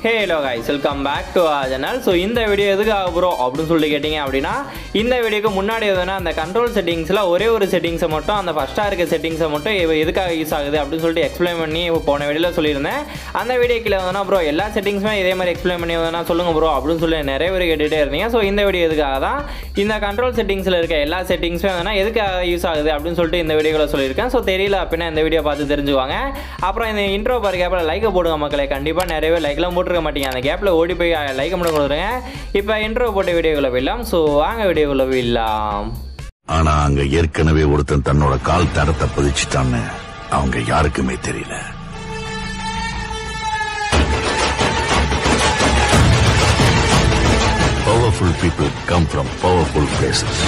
hello guys welcome back to our channel so இந்த video எதுக்காக bro அப்படின்னு சொல்லி கேட்டிங்க அப்படின்னா இந்த வீடியோக்கு முன்னாடி எதுனா அந்த கண்ட்ரோல் செட்டிங்ஸில் ஒரே ஒரு செட்டிங்ஸை மட்டும் அந்த ஃபஸ்ட்டாக இருக்க செட்டிங்ஸை மட்டும் இவ எதுக்காக யூஸ் ஆகுது அப்படின்னு சொல்லிட்டு எக்ஸ்பிளைன் பண்ணி இப்போ போன வீடியோவில் சொல்லியிருந்தேன் அந்த வீடியோ கீழே வந்து ப்ரோ எல்லா செட்டிங்ஸுமே இதே மாதிரி எக்ஸ்பிளைன் பண்ணி வந்தா சொல்லுங்க ப்ரோ அப்படின்னு சொல்லி நிறைய பேர் கேட்டுகிட்டே இருந்தீங்க ஸோ இந்த வீடியோ எதுக்காக தான் இந்த கண்ட்ரோல் செட்டிங்ஸில் இருக்க எல்லா செட்டிங்ஸுமே வந்து எதுக்காக யூஸ் ஆகுது அப்படின்னு சொல்லிட்டு இந்த வீடியோவில் சொல்லியிருக்கேன் ஸோ தெரியல அப்படின்னா இந்த வீடியோ பார்த்து தெரிஞ்சுவாங்க அப்புறம் இந்த இன்ட்ரோ பாரு கேப்பில் லைக்கை போடுங்க மக்களே கண்டிப்பாக நிறைய பேர் லைக்லாம் போட்டுருக்க மாட்டீங்க அந்த கேப்பில் ஓடி போய் லைக் மட்டும் கொடுத்துருங்க இப்போ இன்ட்ரோ போட்ட வீடியோக்குள்ள போயிடலாம் ஸோ வாங்க வீடியோக்குள்ள போயிடலாம் ஆனா அங்க ஏற்கனவே ஒருத்தன் தன்னோட கால் தரத்தை பதிச்சுட்டான்னு அவங்க யாருக்குமே தெரியல powerful people come from powerful places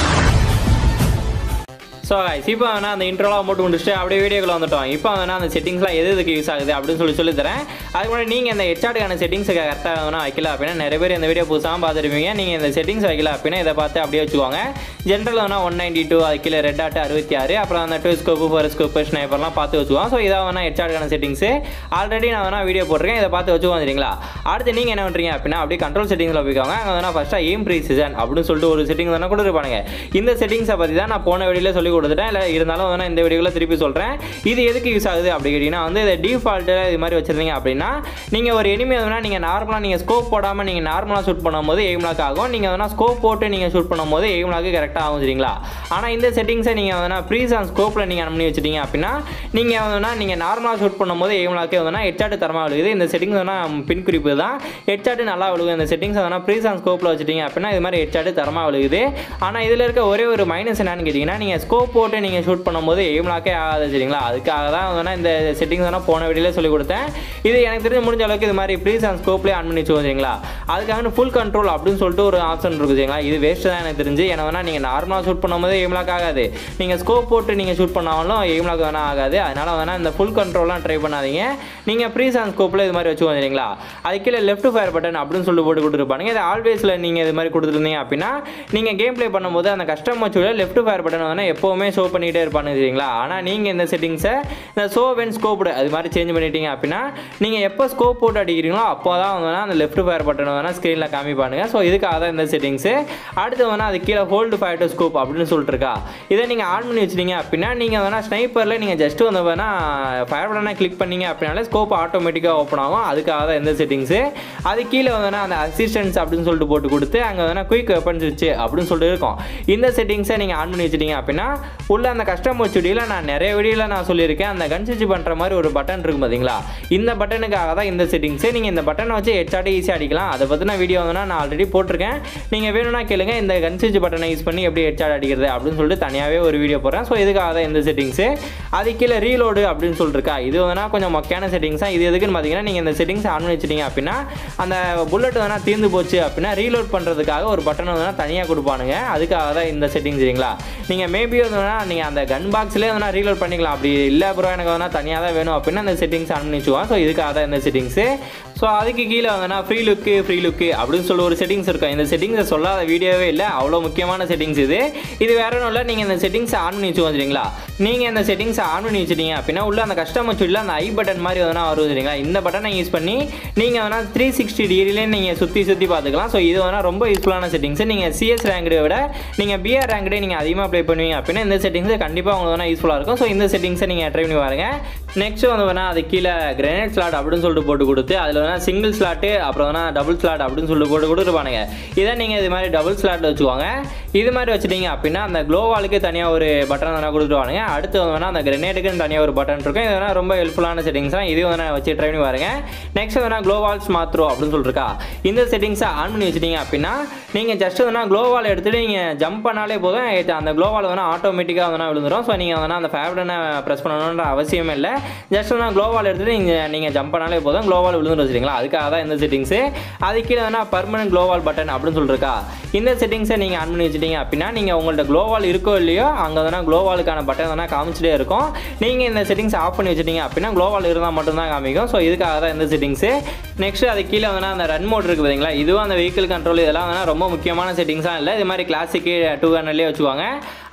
so guys இப்போ வேணா அந்த இன்ட்ரோலாம் போட்டு முடிச்சுட்டு அப்படியே வீடியோக்குள்ள வந்துட்டோம் இப்போ வேணா அந்த செட்டிங்ஸ்லாம் எது எதுக்கு யூஸ் ஆகுது அப்படின்னு சொல்லி சொல்லி தரேன் அதுக்கு முன்னாடி நீங்கள் இந்த ஹெச்ஆர்டுக்கான செட்டிங்ஸை கரெக்டாக வேணா வைக்கல அப்படின்னா நிறைய பேர் இந்த வீடியோ புதுசாக பார்த்துருப்பீங்க நீங்கள் இந்த செட்டிங்ஸ் வைக்கல அப்படின்னா இதை பார்த்து அப்படியே வச்சுக்கோங்க ஜென்ரல் வேணா ஒன் நைன்டி டூ அது கீழே ரெட் ஆட்டு அறுபத்தி ஆறு அப்புறம் அந்த டூ ஸ்கோப்பு ஃபோர் ஸ்கோப்பு ஸ்னைப்பர்லாம் பார்த்து வச்சுக்குவோம் ஸோ இதான் வேணா ஹெச்ஆர்டுக்கான செட்டிங்ஸு ஆல்ரெடி நான் வேணா வீடியோ போட்டிருக்கேன் இதை பார்த்து வச்சுக்கோங்க சரிங்களா அடுத்து நீங்கள் என்ன பண்ணுறீங்க அப்படின்னா அப்படியே கண்ட்ரோல் செட்டிங்ஸில் போய்க்கோங்க அங்கே வேணா ஃபஸ்ட்டாக எய்ம் ப்ரீசிஷன் அப்படின்னு சொல்லிட்டு ஒரு செட்டிங் தானே கொடுத்துருப்பானுங்க இந்த செட்டிங்ஸை பற்றி தான் நான் போன வீடியோவில் சொல்லி கொடுத்துட்டேன் இல்லை இருந்தாலும் வேணா இந்த வீடியோவில் திருப்பி சொல்கிறேன் இது எதுக்கு யூஸ் ஆகுது அப்படி கேட்டிங்கன்னா வந்து இதை டிஃபால்ட்டு இது மாதிரி வச்சுருந்தீங்க அப்படின்னா நீங்கள் ஒரு எனிமி எதுனா நீங்கள் நார்மலாக நீங்கள் ஸ்கோப் போடாமல் நீங்கள் நார்மலாக ஷூட் பண்ணும்போது எய்ம் லாக் ஆகும் நீங்கள் எதனா ஸ்கோப் போட்டு நீங்கள் ஷூட் பண்ணும்போது எய்ம் லாக்கு கரெக்டாக ஆகும் சரிங்களா ஆனால் இந்த செட்டிங்ஸை நீங்கள் எதனா ப்ரீஸ் ஆன் ஸ்கோப்பில் நீங்கள் ஆன் பண்ணி வச்சிட்டீங்க அப்படின்னா நீங்கள் எதனா நீங்கள் நார்மலாக ஷூட் பண்ணும்போது எய்ம் லாக்கு எதனா ஹெட்சாட்டு தரமாக விழுகுது இந்த செட்டிங்ஸ் வேணா பின் குறிப்பு தான் ஹெட்சாட்டு நல்லா விழுகும் இந்த செட்டிங்ஸ் எதனா ப்ரீஸ் ஆன் ஸ்கோப்பில் வச்சிட்டீங்க அப்படின்னா இது மாதிரி ஹெட்சாட்டு தரமாக விழுகுது ஆனால் இதில் இருக்க ஒரே ஒரு மைனஸ் என்னன்னு கேட்டிங்கன்னா நீங்கள் ஸ்கோப் போட்டு நீங்கள் ஷூட் பண்ணும்போது எய்ம் லாக்கே ஆகாது சரிங்களா அதுக்காக தான் வேணா இந்த செட்டிங்ஸ் வேணா போன வீடியோவில் சொல்லி கொடுத்தேன் இது எனக்கு தெரிஞ்சு முடிஞ்ச அளவுக்கு இது மாதிரி ப்ரீஸ் அண்ட் ஸ்கோப்லேயே ஆன் பண்ணி வச்சுக்கோங்க சரிங்களா அதுக்காக ஃபுல் கண்ட்ரோல் அப்படின்னு சொல்லிட்டு ஒரு ஆப்ஷன் இருக்குது சரிங்களா இது வேஸ்ட் தான் எனக்கு தெரிஞ்சு ஏன்னா வேணா நீங்கள் நார்மலாக ஷூட் பண்ணும்போது எய்ம் லாக் ஆகாது நீங்கள் ஸ்கோப் போட்டு நீங்கள் ஷூட் பண்ணாலும் எய்ம் லாக் வேணா ஆகாது அதனால வேணா இந்த ஃபுல் கண்ட்ரோல்லாம் ட்ரை பண்ணாதீங்க நீங்கள் ப்ரீஸ் அண்ட் ஸ்கோப்பில் இது மாதிரி வச்சுக்கோங்க சரிங்களா அது கீழே லெஃப்ட் ஃபயர் பட்டன் அப்படின்னு சொல்லி போட்டு கொடுத்துருப்பாங்க இது ஆல்வேஸில் நீங்கள் இது மாதிரி கொடுத்துருந்தீங்க அப்படின்னா நீங்கள் கேம் ப்ளே பண்ணும்போது அந்த கஸ்டம் வச்சுள்ள லெஃப்ட் ஃபயர் பட்டன் வந்து எப்போவுமே ஷோ பண்ணிகிட்டே இருப்பாங்க சரிங்களா ஆனால் நீங்கள் இந்த செட்டிங்ஸை இந்த ஷோ வென் ஸ்கோப்டு அது மாதிரி சேஞ்ச் பண்ணிட்டீங்க அப்படின்னா நீங்கள் எப்போ ஸ்கோப் போட்டு அடிக்கிறீங்களோ அப்போ தான் வந்து அந்த லெஃப்ட் ஃபயர் பட்டன் வேணால் ஸ்க்ரீனில் காமிப்பானுங்க ஸோ இதுக்காக தான் இந்த செட்டிங்ஸு அடுத்து வேணால் அது கீழே ஹோல்டு ஃபயர் டு ஸ்கோப் அப்படின்னு சொல்லிட்டு இருக்கா இதை நீங்கள் ஆன் பண்ணி வச்சிட்டீங்க அப்படின்னா நீங்கள் வேணால் ஸ்னைப்பரில் நீங்கள் ஜஸ்ட் வந்து வேணால் ஃபயர் பட்டனை கிளிக் பண்ணீங்க அப்படின்னாலே ஸ்கோப் ஆட்டோமேட்டிக்காக ஓப்பன் ஆகும் அதுக்காக தான் இந்த செட்டிங்ஸு அது கீழே வந்து அந்த அசிஸ்டன்ஸ் அப்படின்னு சொல்லிட்டு போட்டு கொடுத்து அங்கே வேணால் குயிக் வெப்பன் சுவிட்ச் அப்படின்னு சொல்லிட்டு இருக்கும் இந்த செட்டிங்ஸை நீங்கள் ஆன் பண்ணி வச்சிட்டீங்க அப்படின்னா உள்ள அந்த கஸ்டமர் சுடியில் நான் நிறைய வீடியோவில் நான் சொல்லியிருக்கேன் அந்த கன் சுவிட்ச் பண்ணுற மாதிரி ஒரு பட்டன் இருக்கும் பார்த்தீங்களா இந்த பட்டனுக்காக தான் இந்த செட்டிங்ஸு நீங்கள் இந்த பட்டனை வச்சு ஹெட்சாட்டே ஈஸியாக அடிக்கலாம் அதை பற்றின வீடியோ வந்து நான் ஆல்ரெடி போட்டிருக்கேன் நீங்கள் வேணும்னா கேளுங்க இந்த கன் சுவிட்ச் பட்டனை யூஸ் பண்ணி எப்படி ஹெட்சாட் அடிக்கிறது அப்படின்னு சொல்லிட்டு தனியாகவே ஒரு வீடியோ போடுறேன் ஸோ இதுக்காக தான் இந்த செட்டிங்ஸு அது கீழே ரீலோடு அப்படின்னு சொல்லிருக்கா இது வேணா கொஞ்சம் மொக்கையான செட்டிங்ஸ் தான் இது எதுக்குன்னு பார்த்தீங்கன்னா நீங்கள் இந்த செட்டிங்ஸ் ஆன் பண்ணி வச்சிட்டீங்க அப்படின்னா அந்த புல்லட் வேணா தீர்ந்து போச்சு அப்படின்னா ரீலோட் பண்ணுறதுக்காக ஒரு பட்டன் வேணா தனியாக கொடுப்பானுங்க அதுக்காக தான் இந்த செட்டிங் சரிங்களா நீங்கள் மேபி வந்து வேணா நீங்கள் அந்த கன் பாக்ஸ்லேயே வேணா ரீலோட் பண்ணிக்கலாம் அப்படி இல்லை ப்ரோ எனக்கு வேணா தனியாக தான் வேணும் அப்படின்னா அந்த செட்டிங்ஸ் ஆன் பண்ணி வச்சுக்குவோம் ஸோ இதுக்காக தான் இந்த செட்டிங்ஸு ஸோ அதுக்கு கீழே வந்தனா ஃப்ரீ லுக்கு ஃப்ரீ லுக்கு அப்படின்னு சொல்லி ஒரு செட்டிங்ஸ் இருக்கும் இந்த செட்டிங்ஸை சொல்லாத வீடியோவே இல்லை அவ்வளோ முக்கியமான செட்டிங்ஸ் இது இது வேற ஒன்றும் இல்லை நீங்கள் இந்த செட்டிங்ஸை ஆன் பண்ணி வச்சுக்கோங்க சரிங்களா நீங்கள் இந்த செட்டிங்ஸை ஆன் பண்ணி வச்சிட்டீங்க அப்படின்னா உள்ள அந்த கஸ்டமர் சொல்லியில் அந்த ஐ பட்டன் மாதிரி எதனா வரும் சரிங்களா இந்த பட்டனை யூஸ் பண்ணி நீங்கள் வேணா த்ரீ சிக்ஸ்டி டிகிரிலே நீங்கள் சுற்றி சுற்றி பார்த்துக்கலாம் ஸோ இது வேணா ரொம்ப யூஸ்ஃபுல்லான செட்டிங்ஸ் நீங்கள் சிஎஸ் ரேங்கடை விட நீங்கள் பிஆர் ரேங்கடே நீங்கள் அதிகமாக ப்ளே பண்ணுவீங்க அப்படின்னா இந்த செட்டிங்ஸ் கண்டிப்பாக உங்களுக்கு வேணா யூஸ்ஃபுல்லாக இருக்கும் ஸோ இந்த செட்டிங்ஸை நீங்கள் ட்ரை பண்ணி பாருங்க நெக்ஸ்ட் வந்து வேணா அது கீழே கிரனேட் ஸ்லாட் அப்படின்னு சொல்லிட்டு போட்டு கொடுத்து அதில் வேணா சிங்கிள் ஸ்லாட்டு அப்புறம் வேணா டபுள் ஸ்லாட் அப்படின்னு சொல்லிட்டு போட்டு கொடுத்துருப்பானுங்க இதை நீங்கள் இது மாதிரி டபுள் ஸ்லாட் வச்சுக்கோங்க இது மாதிரி வச்சுட்டீங்க அப்படின்னா அந்த க்ளோவாலுக்கு தனியாக ஒரு பட்டன் வேணா கொடுத்துருவானுங்க அடுத்து வந்து வேணா அந்த கிரனேட்டுக்குன்னு தனியாக ஒரு பட்டன் இருக்கும் இது வேணா ரொம்ப ஹெல்ப்ஃபுல்லான செட்டிங்ஸ் தான் இது வேணா வச்சு ட்ரை பண்ணி பாருங்க நெக்ஸ்ட் வேணா க்ளோவால்ஸ் மாத்ரோ அப்படின்னு சொல்லிருக்கா இந்த செட்டிங்ஸை ஆன் பண்ணி வச்சிட்டீங்க அப்படின்னா நீங்கள் ஜஸ்ட் வேணா க்ளோவால் எடுத்துகிட்டு நீங்கள் ஜம்ப் பண்ணாலே போதும் அந்த க்ளோவால் வேணா ஆட்டோமேட்டிக்காக வேணா விழுந்துடும் ஸோ நீங்கள் வேணா அந்த ஃபேவரனை ப்ரெஸ் பண்ணணுன்ற அவசியமே இல்லை ஜஸ்ட் வேணா க்ளோவால் எடுத்துகிட்டு நீங்கள் நீங்கள் ஜம்ப் பண்ணாலே போதும் க்ளோவால் விழுந்துடும் வச்சுருங்களா அதுக்காக தான் இந்த செட்டிங்ஸு அது கீழே வேணா பர்மனன்ட் க்ளோவால் பட்டன் அப்படின்னு சொல்லிருக்கா இந்த செட்டிங்ஸை நீங்கள் ஆன் பண்ணி வச்சிட்டீங்க அப்படின்னா நீங்கள் உங்கள்ட்ட க்ளோவால் இருக்கோ இல்லையோ அங்கே வேணா க்ளோவாலுக்கான பட்டன் வேணா காமிச்சிட்டே இருக்கும் நீங்கள் இந்த செட்டிங்ஸ் ஆஃப் பண்ணி வச்சிட்டீங்க அப்படின்னா க்ளோவால் இருந்தால் மட்டும்தான் காமிக்கும் ஸோ இதுக்காக தான் இந்த செட்டிங்ஸு நெக்ஸ்ட் அது கீழே வேணா அந்த ரன் மோட் இருக்குது பார்த்தீங்களா இதுவும் அந்த வெஹிக்கிள் கண்ட்ரோல் இதெல்லாம் வேணா ரொம்ப முக்கியமான செட்டிங்ஸாக இல்லை இது மாதிரி கிளாசிக்கு டூ ஹண்ட்ரட்லேயே வச்சுக்குவாங்க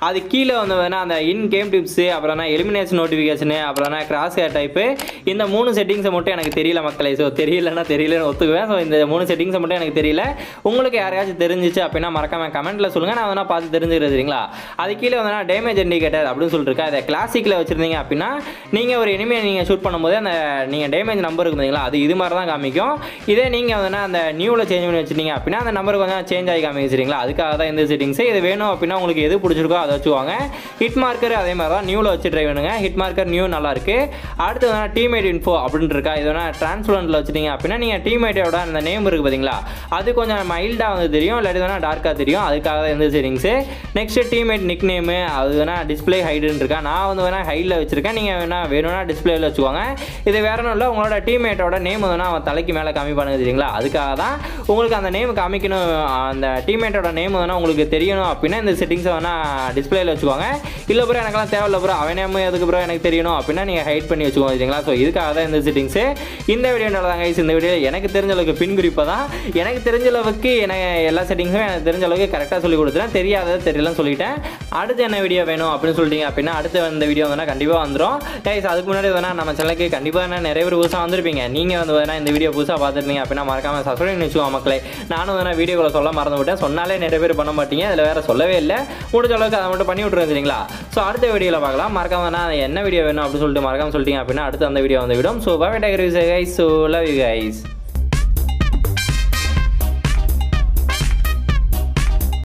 அது கீழே வந்து வேணா அந்த இன் கேம் டிப்ஸு அப்புறம் எலிமினேஷன் நோட்டிஃபிகேஷனு அப்புறம் கிராஸ் ஹேர் டைப்பு இந்த மூணு செட்டிங்ஸை மட்டும் எனக்கு தெரியல மக்களே ஸோ தெரியலன்னா தெரியலன்னு ஒத்துக்குவேன் ஸோ இந்த மூணு செட்டிங்ஸை மட்டும் எனக்கு தெரியல உங்களுக்கு யாரையாச்சும் தெரிஞ்சிச்சு அப்படின்னா மறக்காம கமெண்ட்டில் சொல்லுங்கள் நான் வேணா பார்த்து தெரிஞ்சுக்கிறது சரிங்களா அது கீழே வந்து டேமேஜ் இண்டிகேட்டர் அப்படின்னு சொல்லிட்டு இருக்கா அதை கிளாசிக்கில் வச்சுருந்தீங்க அப்படின்னா நீங்கள் ஒரு இனிமே நீங்கள் ஷூட் பண்ணும்போது அந்த நீங்கள் டேமேஜ் நம்பர் இருக்கு பார்த்தீங்களா அது இது மாதிரி தான் காமிக்கும் இதே நீங்கள் வந்து அந்த நியூவில் சேஞ்ச் பண்ணி வச்சிருந்தீங்க அப்படின்னா அந்த நம்பர் கொஞ்சம் சேஞ்ச் ஆகி காமிக்கும் சரிங்களா அதுக்காக தான் இந்த செட்டிங்ஸ் இது வேணும் அப்படின்னா உங்களுக்கு எது பிடிச்சிருக்கோ அதை வச்சுவாங்க ஹிட் மார்க்கர் அதே மாதிரி தான் நியூவில் வச்சு ட்ரை பண்ணுங்க ஹிட் மார்க்கர் நியூ நல்லா இருக்கு அடுத்து வந்து டீம்மேட் இன்ஃபோ அப்படின்ட்டு இருக்கா இது வேணா டிரான்ஸ்பரண்ட்டில் வச்சுட்டீங்க அப்படின்னா நீங்கள் டீம்மேட்டோட அந்த நேம் இருக்குது பார்த்தீங்களா அது கொஞ்சம் மைல்டாக வந்து தெரியும் இல்லாட்டி வேணா டார்க்காக தெரியும் அதுக்காக தான் இந்த settings next teammate nick name அது வேணா டிஸ்பிளே ஹைடுன்னு இருக்கா நான் வந்து வேணா ஹைடில் வச்சிருக்கேன் நீங்கள் வேணா வேணும்னா டிஸ்பிளேல வச்சுக்கோங்க இது வேற ஒன்றும் இல்லை உங்களோட டீம்மேட்டோட நேம் வந்து அவன் தலைக்கு மேலே காமிப்பானுங்க தெரியுங்களா அதுக்காக தான் உங்களுக்கு அந்த நேம் காமிக்கணும் அந்த டீம்மேட்டோட நேம் வேணா உங்களுக்கு தெரியணும் அப்படின்னா இந்த செட்டிங்ஸை வேணா டிஸ்பிளேல வச்சுக்கோங்க இல்லை ப்ரோ எனக்கெல்லாம் தேவையில்ல ப்ரோ அவன் நேம் எதுக்கு ப்ரோ எனக்கு தெரியணும் அப்படின்னா நீங்கள் ஹைட் பண்ணி வச்சுக்கோங்க சரிங்களா ஸோ இதுக்காக தான் இந்த செட்டிங்ஸு இந்த வீடியோ தான் guys இந்த வீடியோ எனக்கு தெரிஞ்ச அளவுக்கு பின் குறிப்பை தான் எனக்கு தெரிஞ்ச அளவுக்கு எனக்கு எல்லா செட்டிங்ஸும் எனக்கு தெரிஞ்ச அளவுக்கு கரெக்டாக சொல்லி கொடுத்துட்டேன் தெரியாதது தெரியலன்னு சொல்லிட்டேன் அடுத்து என்ன வீடியோ வேணும் அப்படின்னு சொல்லிட்டீங்க அப்படின்னா அடுத்து இந்த வீடியோ வந்து கண்டிப்பாக வந்துடும் கைஸ் அதுக்கு முன்னாடி வேணா நம்ம சேனலுக்கு கண்டிப்பாக என்ன நிறைய பேர் புதுசாக வந்திருப்பீங்க நீங்கள் வந்து வேணா இந்த வீடியோ புதுசாக பார்த்துருந்தீங்க அப்படின்னா மறக்காம சப்ஸ்கிரைப் பண்ணி வச்சுக்கோங்க மக்களே நானும் வேணா வீடியோவில் சொல்ல மறந்து விட்டேன் சொன்னாலே நிறைய பேர் பண்ண மாட்டீங்க அதில் வேற சொல்லவே இல்லை முடிஞ்ச அளவுக்கு அதை மட்டும் பண்ணி விட்டுருங்க சரிங்களா ஸோ அடுத்த வீடியோவில் பார்க்கலாம் மறக்காம வேணா என்ன வீடியோ வேணும் அப்படின்னு சொல்லிட்டு மறக்காம சொல்லிட்டீங்க அப்படின்னா அடுத்து அந்த வீடியோ வந்து விடும் so bye tiger guys so love you guys